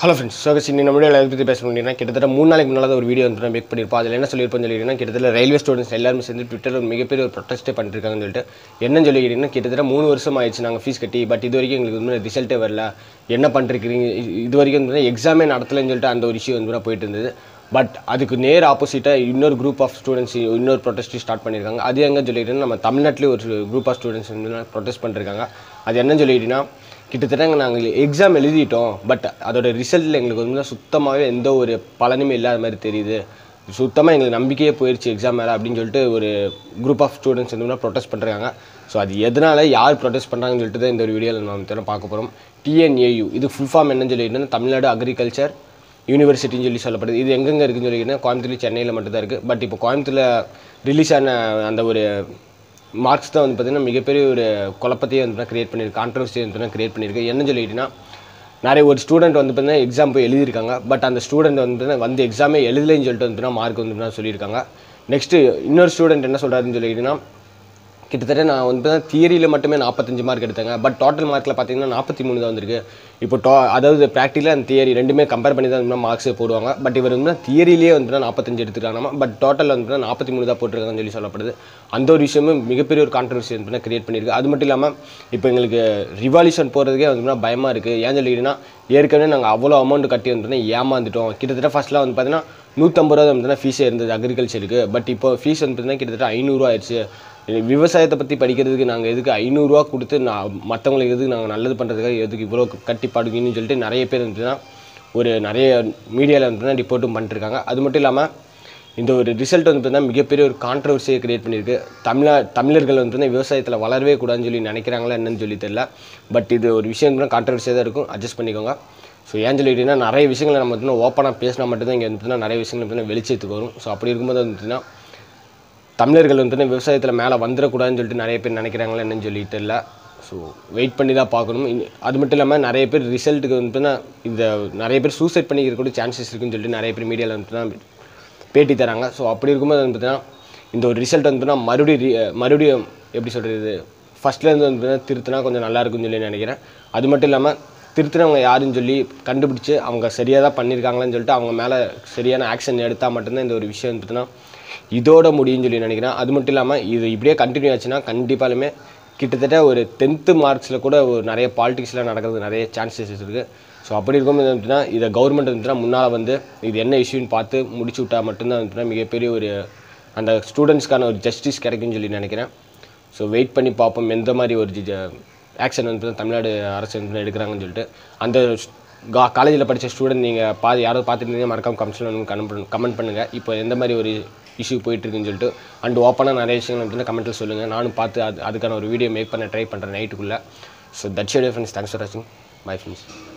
hello friends so இன்னி நம்ம video எதை பற்றி பேச முடியும்னா கிட்டத்தட்ட மூணு நாளைக்கு முன்னால் ஒரு வீடியோ வந்து மேக் பண்ணியிருப்போம் அதில் என்ன சொல்லியிருப்போம் சொல்லிக்கிறீங்கன்னா கிட்டத்தட்ட ரயில்வே ஸ்டூடெண்ட்ஸ் எல்லாரும் சேர்ந்து ட்விட்டரில் ஒரு மிகப்பெரிய ஒரு ப்ரொட்டஸ்ட்டே பண்ணிருக்காங்கன்னு சொல்லிட்டு என்னன்னு சொல்லிக்கிறீங்கன்னா கிட்டத்தட்ட மூணு வருஷம் ஆயிடுச்சு நாங்கள் ஃபீஸ் கட்டி பட் இது வரைக்கும் எங்களுக்கு வந்து ரிசல்ட்டே வரல என்ன பண்ணிருக்கிறீங்க இது வரைக்கும் வந்து எக்ஸாமே நடத்தலைன்னு சொல்லிட்டு அந்த ஒரு இஷ்யூ வந்து போயிட்டு இருந்தது பட் அதுக்கு நேர் ஆப்போசிட்டாக இன்னொரு குரூப் ஆஃப் ஸ்டூடெண்ட்ஸ் இன்னொரு ப்ரொட்டஸ்ட் ஸ்டார்ட் பண்ணியிருக்காங்க அது எங்கே சொல்லிக்கிட்டீங்கன்னா நம்ம தமிழ்நாட்டிலே ஒரு குரூப் ஆஃப் ஸ்டூடெண்ட்ஸ் வந்து ப்ரொட்டஸ்ட் பண்ணிருக்காங்க அது என்னன்னு சொல்லிக்கிட்டீங்கன்னா கிட்டத்தட்ட நாங்கள் எக்ஸாம் எழுதிட்டோம் பட் அதோட ரிசல்ட்டில் எங்களுக்கு வந்து சுத்தமாகவே எந்த ஒரு பலனுமே இல்லாத மாதிரி தெரியுது சுத்தமாக எங்களுக்கு நம்பிக்கையே போயிடுச்சு எக்ஸாம் மேலே அப்படின்னு சொல்லிட்டு ஒரு குரூப் ஆஃப் ஸ்டூடெண்ட்ஸ் வந்து ப்ரொட்டஸ்ட் பண்ணுறாங்க ஸோ அது எதனால் யார் ப்ரொட்டஸ்ட் பண்ணுறாங்கன்னு சொல்லிட்டு தான் இந்த ஒரு வீடியோவில் நம்ம தினம் பார்க்க போகிறோம் டிஎன்ஏயு இது ஃபுல் ஃபார்ம் என்னன்னு சொல்லிட்டு தமிழ்நாடு அக்ரிகல்ச்சர் யூனிவர்சிட்டின்னு சொல்லி சொல்லப்படுது இது எங்கெங்கே இருக்குன்னு சொல்லிக்கிட்டா கோயம்புத்தூர் சென்னையில் மட்டும்தான் இருக்குது பட் இப்போ கோயம்புத்தூரில் ரிலீஸ் ஆன அந்த ஒரு மார்க்ஸ் தான் வந்து பார்த்திங்கன்னா மிகப்பெரிய ஒரு குழப்பத்தையே வந்து கிரியேட் பண்ணியிருக்கு கான்ட்ரவர்சியை வந்து கிரியேட் பண்ணியிருக்கு என்ன சொல்லிக்கிட்டீங்கன்னா நிறைய ஒரு ஸ்டூடெண்ட் வந்து பார்த்தீங்கன்னா எக்ஸாம் போய் எழுதியிருக்காங்க பட் அந்த ஸ்டூடெண்ட் வந்து பார்த்தீங்கன்னா வந்து எக்ஸாமே எழுதலைன்னு சொல்லிட்டு வந்து மார்க் வந்து பார்த்தீங்கன்னா சொல்லியிருக்காங்க நெக்ஸ்ட்டு இன்னொரு ஸ்டூடெண்ட் என்ன சொல்கிறாருன்னு சொல்லிக்கிட்டீங்கன்னா கிட்டத்தட்ட நான் வந்து தியரியில் மட்டுமே நாற்பத்தஞ்சு மார்க் எடுத்தேங்க பட் டோட்டல் மார்க்கில் பார்த்தீங்கன்னா நாற்பத்தி மூணு தான் வந்திருக்கு இப்போ டோ அதாவது ப்ராக்டிக்கலாக அந்த தியரி ரெண்டுமே கம்பேர் பண்ணி தான் மார்க்ஸே போடுவாங்க பட் இவர் வந்து தியரியிலே வந்து நாற்பத்தஞ்சு எடுத்துருக்காங்க பட் டோட்டல் வந்து நாற்பத்தி மூணு தான் போட்டிருக்காங்கன்னு சொல்லி சொல்லப்படுது அந்த ஒரு விஷயமும் மிகப்பெரிய ஒரு கான்ட்ரவர்சி வந்து கிரியேட் பண்ணியிருக்கு அது மட்டும் இல்லாமல் இப்போ எங்களுக்கு ரிவால்யூஷன் போகிறதுக்கே வந்து பயமாக இருக்குது ஏன் சொல்லிக்கிட்டீங்கன்னா ஏற்கனவே நாங்கள் அவ்வளோ அமௌண்ட் கட்டி வந்து ஏமாந்துட்டோம் கிட்டத்தட்ட ஃபஸ்ட்லாம் வந்து பார்த்தீங்கன்னா நூற்றம்பது ரூபா வந்து ஃபீஸே இருந்தது அக்ரிகல்ச்சருக்கு பட் இப்போ ஃபீஸ் வந்து பார்த்தீங்கன்னா கிட்டத்தட்ட ஐநூறுரூவா ஆயிடுச்சு விவசாயத்தை பற்றி படிக்கிறதுக்கு நாங்கள் எதுக்கு ஐநூறுரூவா கொடுத்து நான் மற்றவங்களுக்கு எதுக்கு நாங்கள் நல்லது பண்ணுறதுக்காக எதுக்கு இவ்வளோ கட்டி பாடுவீங்கன்னு சொல்லிட்டு நிறைய பேர் வந்துட்டுனா ஒரு நிறைய மீடியாவில் வந்து ரிப்போர்ட்டும் பண்ணிட்டுருக்காங்க அது மட்டும் இல்லாமல் இந்த ஒரு ரிசல்ட் வந்து பார்த்தீங்கன்னா மிகப்பெரிய ஒரு கான்ட்ரவர்சியை கிரியேட் பண்ணியிருக்கு தமிழா தமிழர்கள் வந்து பார்த்தீங்கன்னா விவசாயத்தில் வளரவே கூடாதுன்னு சொல்லி நினைக்கிறாங்களா என்னன்னு சொல்லி தெரியல பட் இது ஒரு விஷயம் தான் கான்ட்ரவர்சியாக தான் இருக்கும் அட்ஜஸ்ட் பண்ணிக்கோங்க ஸோ ஏன் சொல்லிட்டீங்கன்னா நிறைய விஷயங்களை நம்ம வந்து ஓப்பனாக பேசினா மட்டும்தான் இங்கே வந்து பார்த்தீங்கன்னா நிறைய விஷயங்கள் வந்து வெளிச்சத்துக்கு வரும் ஸோ அப்படி இருக்கும்போது வந்து பார்த்தீங்கன்னா தமிழர்கள் வந்து விவசாயத்தில் மேலே வந்துடக்கூடாதுன்னு சொல்லிட்டு நிறைய பேர் நினைக்கிறாங்களா என்னன்னு சொல்லிட்டு தெரியல ஸோ வெயிட் பண்ணி தான் பார்க்கணும் இனி- அது மட்டும் இல்லாமல் நிறைய பேர் ரிசல்ட்டுக்கு வந்து இந்த நிறைய பேர் சூசைட் பண்ணிக்கிற கூட சான்சஸ் இருக்குன்னு சொல்லிட்டு நிறைய பேர் மீடியாவில் வந்து தான் பேட்டி தராங்க ஸோ அப்படி இருக்கும்போது வந்து பார்த்தீங்கன்னா இந்த ஒரு ரிசல்ட் வந்து பார்த்தீங்கன்னா மறுபடியும் re- மறுபடியும் எப்படி சொல்கிறது ஃபஸ்ட்லேருந்து வந்து பார்த்தீங்கன்னா திருத்தினா கொஞ்சம் நல்லா இருக்கும்னு சொல்லி நினைக்கிறேன் அது மட்டும் இல்லாமல் திருத்தினவங்க யாருன்னு சொல்லி கண்டுபிடிச்சு அவங்க சரியாக தான் பண்ணியிருக்காங்களான்னு சொல்லிட்டு அவங்க மேலே சரியான ஆக்ஷன் எடுத்தால் மட்டும்தான் இந்த ஒரு விஷயம் வந்து பார்த்தீங்கன்னா இதோட முடியும்னு சொல்லி நினைக்கிறேன் அது மட்டும் இல்லாமல் இது இப்படியே கண்டினியூ ஆச்சுன்னா கண்டிப்பாலுமே கிட்டத்தட்ட ஒரு டென்த்து மார்க்ஸில் கூட ஒரு நிறைய பாலிடிக்ஸில் நடக்கிறது நிறைய சான்சஸ் இருக்குது ஸோ அப்படி இருக்கும்போது வந்துட்டுனா இதை கவர்மெண்ட் வந்துட்டுனா முன்னால் வந்து இது என்ன இஷ்யூன்னு பார்த்து முடிச்சு விட்டா மட்டும்தான் வந்துட்டுனா மிகப்பெரிய ஒரு அந்த ஸ்டூடெண்ட்ஸ்க்கான ஒரு ஜஸ்டிஸ் கிடைக்கும்னு சொல்லி நினைக்கிறேன் ஸோ வெயிட் பண்ணி பார்ப்போம் எந்த மாதிரி ஒரு ஆக்ஷன் வந்து தமிழ்நாடு அரசு வந்து எடுக்கிறாங்கன்னு சொல்லிட்டு அந்த காலேஜில் படித்த ஸ்டூடெண்ட் நீங்கள் பா யாராவது பார்த்துருந்தீங்க மறக்காம கமெண்ட்ஸில் வந்து கமெண்ட் கமெண்ட் பண்ணுங்கள் இப்போ எந்த மாதிரி ஒரு இஷ்யூ போயிட்டுருக்குன்னு சொல்லிட்டு அண்ட் ஓப்பனாக நிறைய விஷயங்கள் வந்து கமெண்ட்டில் சொல்லுங்கள் நானும் பார்த்து அது அதுக்கான ஒரு வீடியோ மேக் பண்ண ட்ரை பண்ணுறேன் நைட்டுக்குள்ளே so that's friends thanks for வாட்சிங் பை ஃப்ரெண்ட்ஸ்